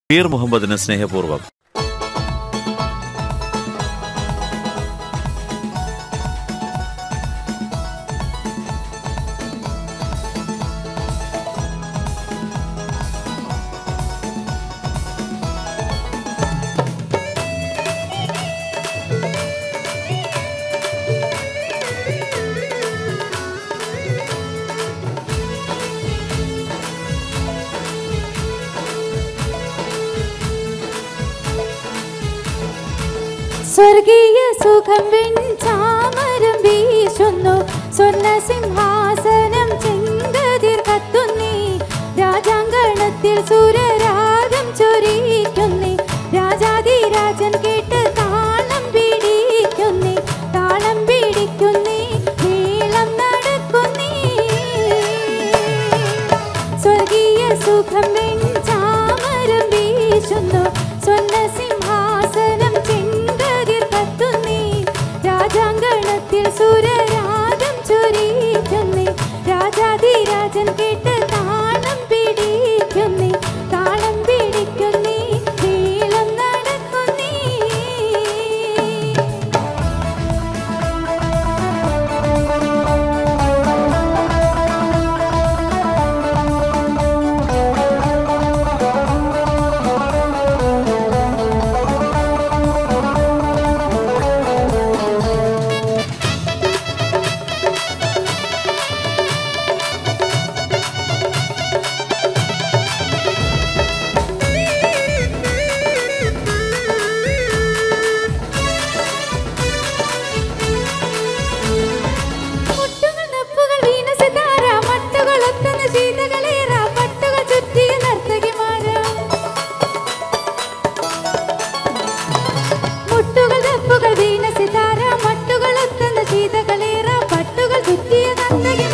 പീർ മുഹമ്മദിന് സ്നേഹപൂർവ്വം സ്വർഗീയ സുഖം വെഞ്ചാമരം വീശുന്നു സ്വർണ്ണ സിംഹാസനം ചെങ്കതിർ കത്തുന്നീ രാജാങ്കണത്തിൽ സുരരാഗം ചൊരിക്കുന്നേ രാജാതിരാജൻ കേട്ട് താളം പിടിക്കുന്നേ താളം പിടിക്കുന്നേ നീളം നടക്കുന്നേ സ്വർഗീയ സുഖം വെഞ്ചാമരം വീശുന്നു സ്വർണ്ണ സിംഹാസനം ചെങ്കതിർ കത്തുന്നേ രാജാങ്കണത്തിൽ സുരരാഗം ചൊരിക്കുന്നേ രാജാതിരാജൻ കേട്ട് താളം പിടിക്കുന്നേ താളം പിടിക്കുന്നേ നീളം നടക്കുന്നേ മുട്ടുകൾ നപ്പുകൾ വീണ സിതാര മട്ടുകൾ ഒത്തുന്ന ശീതകളേറ പട്ടുകൾ ചുറ്റിയ നർത്തകിമാര മുട്ടുകൾ നപ്പുകൾ വീണ സിതാര മട്ടുകൾ ഒത്തുന്ന ശീതകളേറ പട്ടുകൾ ചുറ്റിയ നർത്തകിമാര